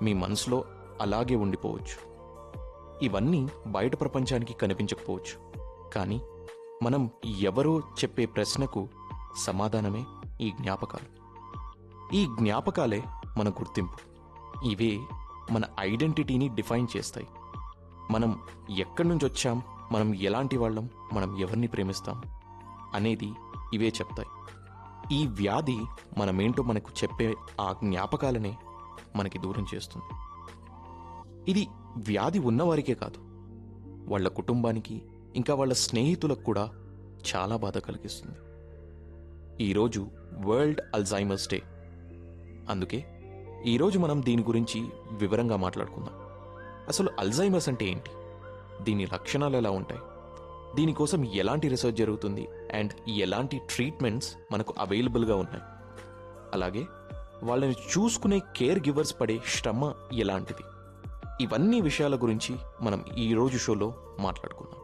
మీ మనసులో అలాగే ఉండిపోవచ్చు ఇవన్నీ బయట ప్రపంచానికి కనిపించకపోవచ్చు కానీ మనం ఎవరో చెప్పే ప్రశ్నకు సమాధానమే ఈ జ్ఞాపకాలు ఈ జ్ఞాపకాలే మన గుర్తింపు ఇవే మన ఐడెంటిటీని డిఫైన్ చేస్తాయి మనం ఎక్కడి నుంచి వచ్చాం మనం ఎలాంటి వాళ్ళం మనం ఎవరిని ప్రేమిస్తాం అనేది ఇవే చెప్తాయి ఈ వ్యాధి మనమేంటో మనకు చెప్పే ఆ జ్ఞాపకాలనే మనకి దూరం చేస్తుంది ఇది వ్యాధి ఉన్నవారికే కాదు వాళ్ళ కుటుంబానికి ఇంకా వాళ్ళ స్నేహితులకు కూడా చాలా బాధ కలిగిస్తుంది ఈరోజు వరల్డ్ అల్జైమర్స్ డే అందుకే ఈరోజు మనం దీని గురించి వివరంగా మాట్లాడుకుందాం అసలు అల్జైమర్స్ అంటే ఏంటి దీని లక్షణాలు ఎలా ఉంటాయి దీనికోసం ఎలాంటి రీసెర్చ్ జరుగుతుంది అండ్ ఎలాంటి ట్రీట్మెంట్స్ మనకు అవైలబుల్గా ఉన్నాయి అలాగే వాళ్ళని చూసుకునే కేర్ గివర్స్ పడే శ్రమ ఎలాంటిది ఇవన్నీ విషయాల గురించి మనం ఈ రోజు షోలో మాట్లాడుకుందాం